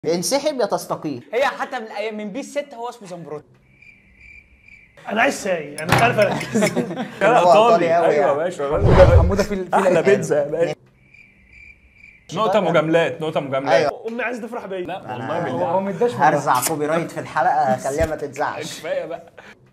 انسحب يا تستقيل هي حتى من ايام من بيس 6 هو اسمه زمبروت انا عايز شاي انا مش عارف اركز هو ايطالي قوي ايوه يا يعني. باشا حموده في في احلى الأيام. بيتزا يا باشا نقطة مجاملات نقطة مجاملات ايوه امي عايز تفرح بيا لا والله هو بالله هو ما اداش هرزع كوبي رايت في الحلقه خليها ما تتزعش كفاية بقى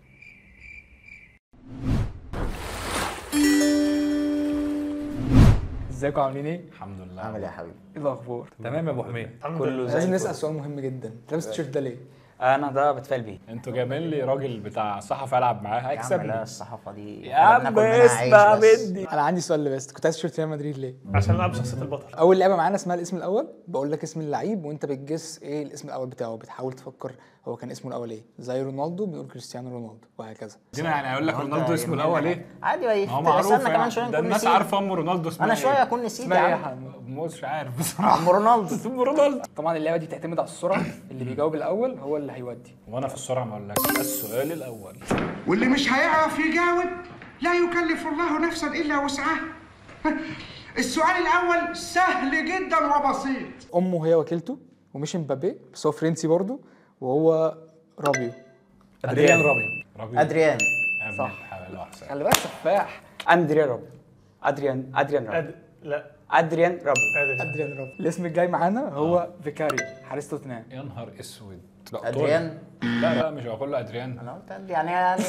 ازيكم عاملين ايه؟ الحمد لله عامل ايه يا حبيبي ايه الاخبار؟ تمام يا ابو حميد كله زي لازم الفل. نسال سؤال مهم جدا انت لابس التيشيرت ده ليه؟ انا ده بتفائل بيه انتوا جايبين لي راجل بتاع صحفي العب معاه يا عم لا هيكسبني الصحافه دي يا إحنا عم بناكل منها عيش اسمع بس. مني انا عندي سؤال بس كنت عايز تيشيرت ريال مدريد ليه؟ عشان العب شخصيه البطل اول لعبه معانا اسمها الاسم الاول بقول لك اسم اللعيب وانت بتجس ايه الاسم الاول بتاعه بتحاول تفكر هو كان اسمه الاول ايه زي رونالدو بنقول كريستيانو رونالدو وهكذا دينا يعني هيقول لك رونالدو اسمه يهمنا الاول حاجة. ايه؟ عادي بقى ما هو معروف استنى كمان يعني. شويه ده نكون الناس نسيت عارفة ام رونالدو اسمها انا ايه؟ شويه اكون نسيت اسمها يا ايه يا عم حمو؟ مش عارف بصراحة عم رونالدو اسمه رونالدو طبعا اللعبه دي بتعتمد على السرعه اللي بيجاوب الاول هو اللي هيودي وانا في السرعة ما اقولكش السؤال الاول واللي مش هيعرف يجاوب لا يكلف الله نفسا الا وسعها السؤال الاول سهل جدا وبسيط امه هي وكيلته ومش مبابي بس هو فرنسي برضه وهو رابيو ادريان رابي رابي ادريان صح حلال احسن خلي بالك سفاح ادريان روب ادريان ادريان روب أد... لا ادريان روب أدري. ادريان رابيو الاسم الجاي معانا هو فيكاري حارس توتنهام يا نهار اسود لا ادريان طول. لا لا مش هقول له ادريان انا قلت أدري- يعني يعني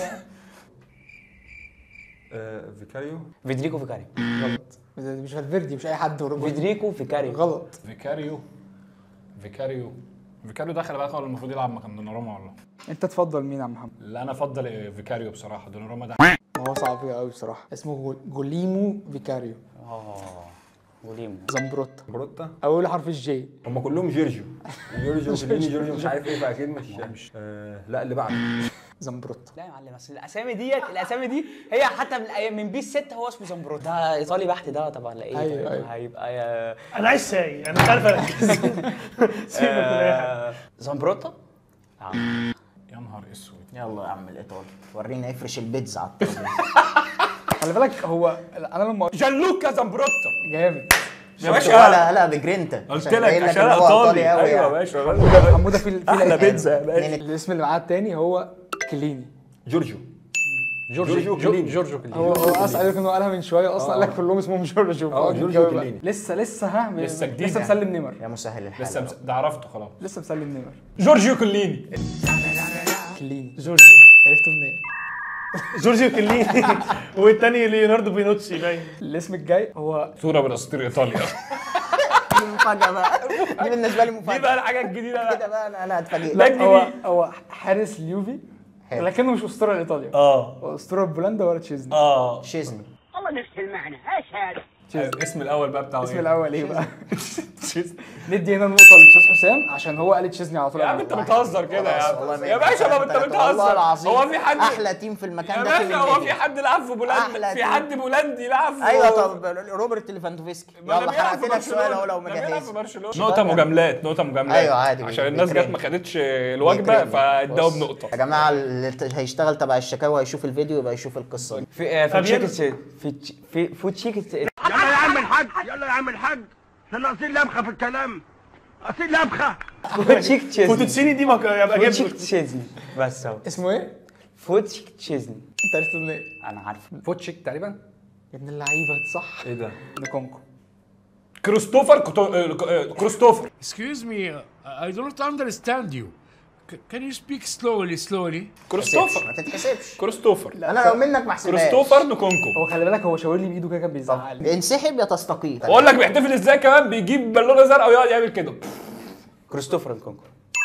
فيكاريو فيدريكو فيكاري غلط مش فالفيردي مش اي حد أوروبي. فيدريكو فيكاري غلط فيكاريو فيكاريو فيكاريو ده خلي بالك هو المفروض يلعب مكان دوناروما والله انت تفضل مين يا عم محمد لا انا افضل فيكاريو بصراحه دوناروما ده هو صعب قوي بصراحه اسمه جو- جوليمو فيكاريو اه وليمو زمبروتا بروتا اول حرف الجي هم كلهم جيرجيو جيرجيو كليني جيرجيو مش عارف ايه فاكيد مش مش آه لا اللي بعده زمبروتا لا يا معلم اصل الاسامي ديت الاسامي دي هي حتى من ايام من بيس 6 هو اسمه زمبروت ده ايطالي بحت ده طبعا لا ايه أيوة، طيب؟ أيوة. هيبقى يا انا عايز شاي انا مش عارف اركز سيبك من اي حاجه آه، زمبروتا آه. يا نهار اسود يلا يا عم الايطالي ورينا يفرش البيتزا على الترابيزه خلي بالك هو انا لما جانلوكا زامبروتا جامد يا باشا لا لا بجرينتا قلت عشان لك يبين عشان إن هو ايطالي قوي ايوه يا يعني. باشا الراجل حموده في في احلى الأيام. بيتزا يا باشا الاسم اللي معاه التاني هو كليني جورجيو جورجيو كليني. جورجيو كليني هو هو اصلا قال لك انه قالها من شويه اصلا قال لك كلهم اسمهم جورجيو فهو جورجيو الجو بقى. كليني. لسه لسه ها لسه جديد لسه يعني. مسلم نمر يا مسهل الحال لسه مس... ده عرفته خلاص لسه مسلم نمر جورجيو كليني كليني جورجيو عرفته منين؟ جورجيو كليني والتاني ليوناردو بينوتشي باين الاسم الجاي هو صوره من اساطير ايطاليا دي مفاجاه بقى دي بالنسبه لي دي مفاجاه بقى الحاجه الجديده كده بقى انا انا هتفاجئ لا هو جديد هو حارس اليوفي حلو. لكنه مش اسطوره لايطاليا اه هو اسطوره بولندا ولا تشيزني اه شيزني الاسم الاول بقى بتاعه الاسم ايه؟ الاول ايه بقى؟ ندي هنا النقطه للاستاذ حسام عشان هو قال تشيزني على طول يا عم انت بتهزر كده يا والله عم ما يا باشا ما انت والله بتهزر العظيم هو في حد احلى تيم في يا المكان ده في باشا هو في الميديا. حد لعب في بولندا أحلى في تيم. حد بولندي لعب في ايوه طب روبرت ليفاندوفسكي ما ده يلا بيلعب حرقت في لك سؤال اهو لو برشلونة. ده بيلعب مجهز في برشلونه نقطة مجاملات نقطة مجاملات أيوة عادي، عشان الناس جت بيكرمني. ما خدتش الوجبة بيكرمني. فاداوا بص، بنقطة يا جماعه اللي هيشتغل تبع الشكاوى هيشوف الفيديو يبقى يشوف القصه دي في آه، في فابيانو. تشيكن في تش- في فود تشيكن يلا يا عم الحاج يلا يا عم الحاج احنا ناقصين لبخه في الكلام ناقصين لبخه فود تشيك تشيزني فوتوتسيني دي مك- يبقى فود جاب تشيك تشيزني بس اهو اسمه ايه؟ فود تشيك تشيزني انت عرفته منين؟ انا عارف فوتشيك تقريبا يا ابن اللعيبه صح ايه ده؟ نكونكو كريستوفر كتو... آه، آه، كريستوفر Excuse me, uh, I don't understand you. C- can you speak slowly, slowly? كريستوفر ما تتحسبش كريستوفر انا لو منك ما احسبهاش كريستوفر نكونكو هو خلي بالك هو شاور لي بايده كده كان بيزعق لي انسحب يا تستقيل بقول لك بيحتفل ازاي كمان بيجيب بالونه زرقاء ويقعد يعمل كده كريستوفر الكونكو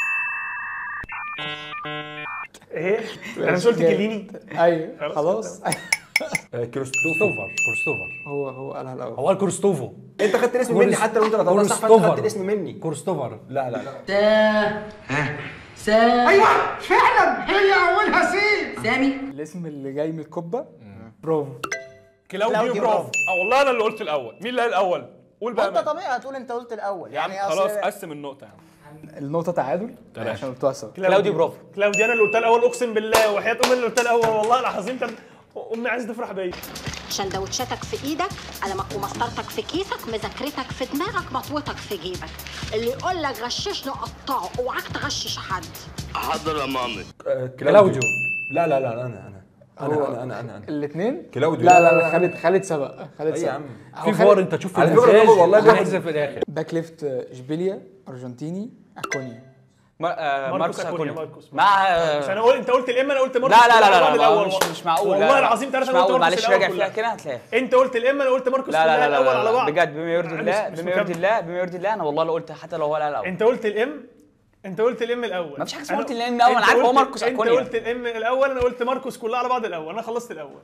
ايه انا مش قلت كليني ايوه خلاص آه كريستوفر كريستوفر هو هو قالها الاول هو الكريستوفو انت خدت الاسم مني حتى لو انت طلعت صح فانت خدت الاسم مني كريستوفر لا لا لا ايوه فعلا هي اولها سين الاسم اللي جاي من الكوبا برافو كلاوديو كلاوديو برافو برافو. اه والله انا اللي قلت الاول مين اللي قال الاول قول بقى انت مين. طبيعي هتقول انت قلت الاول يا عم يعني خلاص أصل- قسم النقطة يا عم النقطه تعادل تلاتة. عشان قلتوها سوا كلاوديو برافو كلاودي انا اللي قلتها الاول اقسم بالله وحياه امي اللي قلتها الاول والله العظيم طب امي عايزه تفرح بيا سندوتشاتك في ايدك قلمك ومسطرتك في كيسك مذاكرتك في دماغك مطوتك في جيبك اللي يقول لك غششني قطعه اوعاك تغشش حد آه، كلاوديو. لا لا لا انا انا انا انا انا انا, أنا. الاثنين كلاوديو. لا لا لا خالد خالد سبق خالد اي سبق يا عم أو في خالد- فار انت تشوف على فكرة المساج والله بياخد- هنحذف في الاخر باك ليفت اشبيليا ارجنتيني اكونيا ما- آه، ماركوس ماركوس أكونيا، اكونيا ماركوس. مع مش آه، انا قلت انت قلت الام انا قلت ماركوس لا لا لا لا, كلها لا, الأول. لا مش مش معقول والله لا، العظيم ثلاثة مش انا قلت معقول ماركوس معلش الأول راجع كلها. فيها كده هتلاقيها انت قلت الام انا قلت ماركوس لا لا كلها لا الاول لا, على لا بعض بجد بما يرضي مش- الله مش بما يرضي مكمل. الله بما يرضي الله انا والله لو قلت حتى لو هو لا الاول انت قلت الام انت قلت الام الاول ما فيش حاجة اسمها أنا- قلت الام الأول، أنا انت عارف هو قلت- ماركوس انت أكونيا. قلت الام الاول انا قلت ماركوس كلها على بعض الاول انا خلصت الاول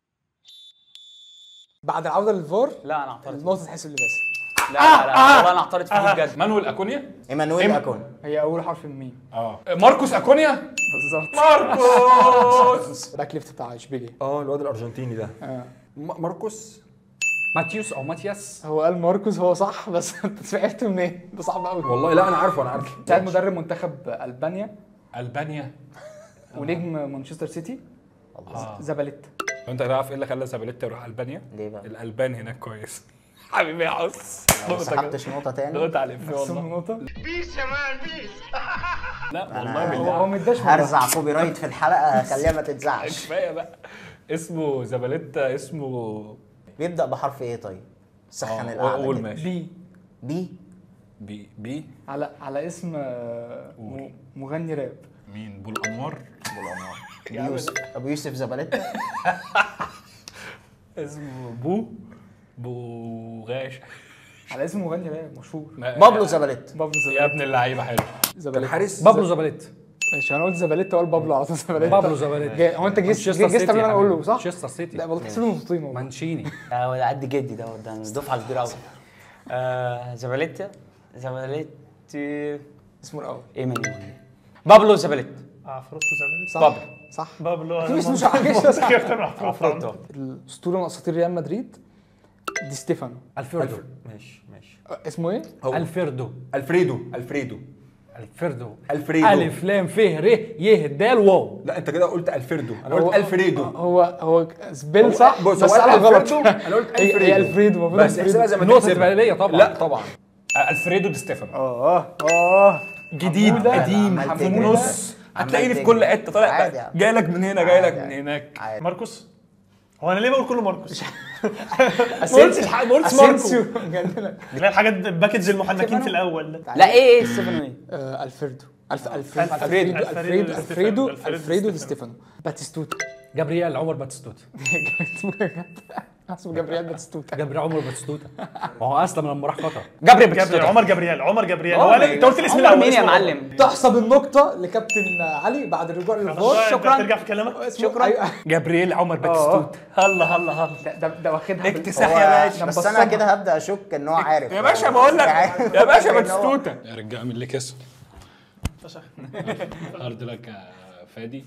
بعد العوده للفار لا انا اعترض النقطه تحسب لباسل لا لا لا والله انا اعترض في دي بجد مانويل اكونيا ايمانويل اكون هي اول حرف من مين اه ماركوس اكونيا بالظبط ماركوس باك ليفت بتاع اشبيليا اه الواد الارجنتيني ده آه. م- ماركوس ماتيوس او ماتياس هو قال ماركوس هو صح بس انت عرفت منين ده صعب قوي والله لا انا عارفه انا عارفه ساعد مدرب منتخب البانيا البانيا ونجم مانشستر سيتي زباليتا لو انت تعرف ايه اللي خلى زاباليتا يروح البانيا؟ ليه بقى؟ الالبان هناك كويس حبيبي يا حس ما سحبتش نقطة تاني نقطة على الإف بس والله نقطة لا والله أنا- هو بالله هو مداش هرزع كوبي رايت في الحلقة خليها ما تتزعش كفايه بقى اسمه زباليتا اسمه بيبدأ بحرف ايه طيب؟ سخن آه، القعدة قول كده. ماشي بي بي بي بي على على اسم آه، م- مغني راب مين بول انوار بول انوار أبو يوسف ابو يوسف زباليتا اسمه بو بو غاش على اسم مغني راب مشهور بابلو زباليتا بابلو يا زباليتا ابن اللعيبه حلو زباليتا حارس بابلو زباليت ماشي انا قلت زباليتا وقال بابلو على طول زباليتا بابلو زباليت جاي- هو انت جيست جيست قبل ما انا اقول له صح؟ مانشستر سيتي لا والله تحسب له نقطتين والله. مانشيني ده هو ده قد جدي ده ده دفعه كبيره قوي آه زباليتا زباليت اسمه الاول ايه من بابلو زباليت عفروتو زباليتا صح بابلو صح بابلو أكيد اسمه مش عارف. اكتر من عفروتو عفروتو الاسطوره من اساطير ريال مدريد دي ستيفانو الفيردو ماشي ماشي أه، اسمه ايه؟ هو الفيردو الفريدو الفريدو الفيردو الفريدو الف لام ف ر ي د واو لا انت كده قلت الفريدو انا هو- قلت الفريدو هو هو سبيل هو- صح بص، بس هو قال انا غلط الفريدو، أنا قلت هي- الفريدو. هي الفريدو المفروض بس احسبها زي ما النقطة تحسبها. تبقى ليا طبعا. لا طبعا آه، الفريدو دي ستيفانو اه اه جديد حمودة. قديم عمال في تجري. النص عمال هتلاقيني في تجري. كل حته طالع عادي يا عم. جاي لك من هنا جاي لك عادي. من هناك عادي. ماركوس هو انا ليه بقول كله ماركوس؟ ما أسينسيو. قلتش حاجة- ما قلتش ماركو اسينسيو جننا. لا الحاجات باكج المحنكين في الاول ده لا ايه ايه ستيفانو ايه آه، الفريدو الف الفريدو الفريدو. الفريدو الفريدو الفريدو دي ستيفانو. الفريدو دي ستيفانو باتيستوتا جابرييل عمر باتستوتا اسمه جابرييل باتيستوتا جابرييل عمر باتستوتا ما هو اسلم لما راح قطر جابري جابريل باتيستوتا عمر جابرييل عمر جابرييل آه، هو قال- انت قلت الاسم عمر الاول مين يا اسمه معلم تحسب النقطة لكابتن علي بعد الرجوع للفار شكراً. ترجع في كلامك شكرا أيوة. جابرييل عمر باتيستوتا هلا هلا هلا ده ده, ده واخدها بال- اكتساح هو- يا باشا بس انا كده هبدأ اشك ان هو عارف يا باشا بقول لك عارف. يا باشا إن هو- باتيستوتا يا رجاله من اللي كسب هارد لك يا فادي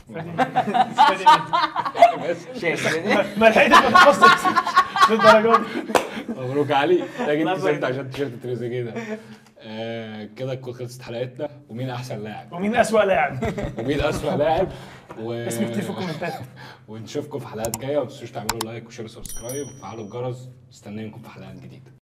ما لحقتش اتفصل للدرجه دي مبروك علي ده جيت كسبت عشان تيشيرت تريزيجيه ده آه، كده تكون خلصت حلقتنا ومين احسن لاعب ومين اسوأ لاعب ومين اسوأ لاعب و... اسم كتير في الكومنتات ونشوفكم في حلقات جايه وما تنسوش تعملوا لايك وشير وسبسكرايب وفعلوا الجرس مستنيينكم في حلقات جديده